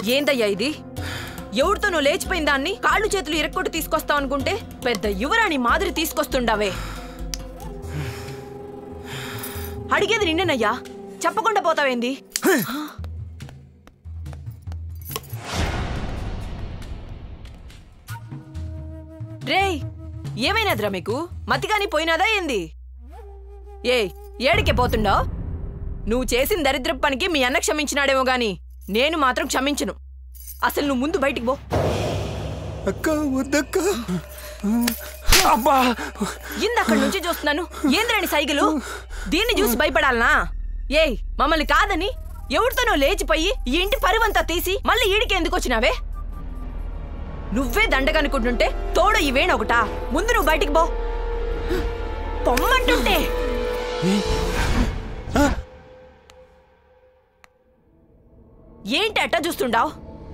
ఏందయ్యా ఇది ఎవరితోనో లేచిపోయిన దాన్ని కాళ్ళు చేతులు ఇరక్కొట్టు తీసుకొస్తావు అనుకుంటే పెద్ద యువరాణి మాదిరి తీసుకొస్తుండావే అడిగేది నిన్నేనయ్యా చెప్పకుండా పోతావేంది రేయ్ ఏమైనాదిరా మీకు మతిగాని పోయినాదా ఏంది ఏ ఏడికే పోతుండో నువ్వు చేసిన దరిద్ర పనికి మీ అన్న క్షమించినాడేమో గాని నేను మాత్రం క్షమించను అసలు నువ్వు ముందు బయటికి పో అక్క వద్దక్క అబ్బా ఇందక్కడి నుంచి చూస్తున్నాను ఏంద్రని సైకిలు దీన్ని చూసి భయపడాలనా ఏయ్ మమ్మల్ని కాదని ఎవరితోనో లేచిపోయి ఈ ఇంటి పరివంతా తీసి మళ్ళీ ఈడికి ఎందుకు వచ్చినావే నువ్వే దండగనుకుంటుంటే తోడు ఇవేనొకటా ముందు నువ్వు బయటికి పో పొమ్మంటుంటే ఏంటి అట్టా చూస్తుండావు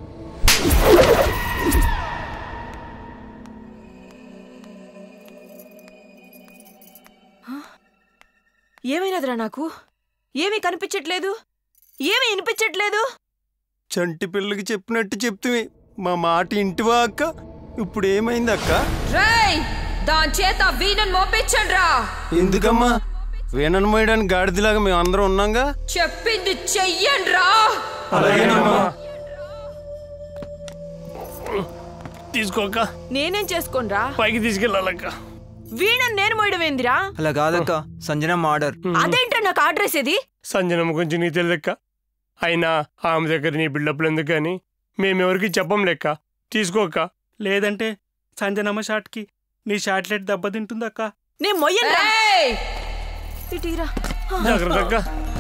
ఏమైనదిరా నాకు ఏమీ కనిపించట్లేదు ఏమీ వినిపించట్లేదు చంటి పిల్లకి చెప్పినట్టు చెప్తివి మా మాట ఇంటివా అక్క ఇప్పుడు ఏమైంది అక్క రేయ్ దాని చేత వీణను మోపించండ్రా ఎందుకమ్మా వీణను మోయడానికి గాడిదిలాగా మేము అందరం ఉన్నాంగా చెప్పింది చెయ్యండ్రా తీసుకోక నేనేం చేసుకోనరా పైకి తీసుకెళ్ళాలక్క వీణని నేను మోయడం ఏందిరా అలా కాదక్క సంజనమ్మ ఆర్డర్ అదేంట్రా నాకు ఆర్డర్ వేసేది సంజనమ్మ గురించి నీకు తెలియదక్క అయినా ఆమె దగ్గర నీ బిల్డప్లు ఎందుకు కానీ మేమెవరికి చెప్పం లెక్క తీసుకోక లేదంటే సంజనమ్మ షాట్కి నీ షాట్లెట్ దెబ్బతింటుందక్క నేను మొయ్యనురా రేయ్ ఇటీరా జాగ్రత్త అక్క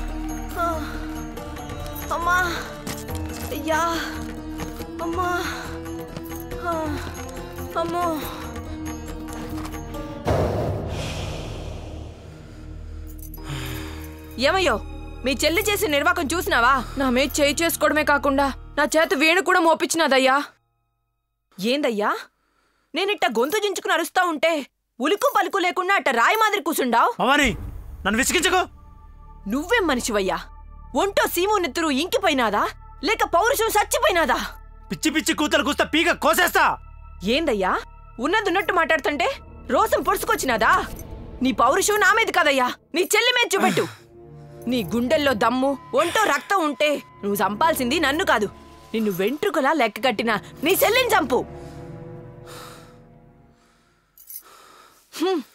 అమ్మా అయ్యా అమ్మా ఆ, అమ్మో ఏమయ్యో మీ చెల్లి చేసిన నిర్వాకం చూసినావా నా మీద చేయి చేసుకోవడమే కాకుండా నా చేత వీణు కూడా మోపించినాదయ్యా ఏందయ్యా నేనిట్ట గొంతు జించుకుని అరుస్తా ఉంటే ఉలుకు పలుకు లేకుండా అట్ట రాయి మాదిరి కూసుండావు భవాని నన్ను విసిగించకు నువ్వేం మనిషివయ్యా ఒంటో సీము నెత్తురు ఇంకిపోయినాదా లేక పౌరుషం చచ్చిపోయినాదా పిచ్చి పిచ్చి కూతలు కూస్తా పీక కోసేస్తా ఏందయ్యా ఉన్నదున్నట్టు మాట్లాడుతుంటే రోసం పొడుచుకొచ్చినాదా నీ పౌరుషం నా మీద కదయ్యా నీ చెల్లి మీద చూపెట్టు నీ గుండెల్లో దమ్ము ఒంటో రక్తం ఉంటే నువ్వు చంపాల్సింది నన్ను కాదు నిన్ను వెంట్రుకలా లెక్క కట్టిన నీ చెల్లిని చంపు హ్మ్.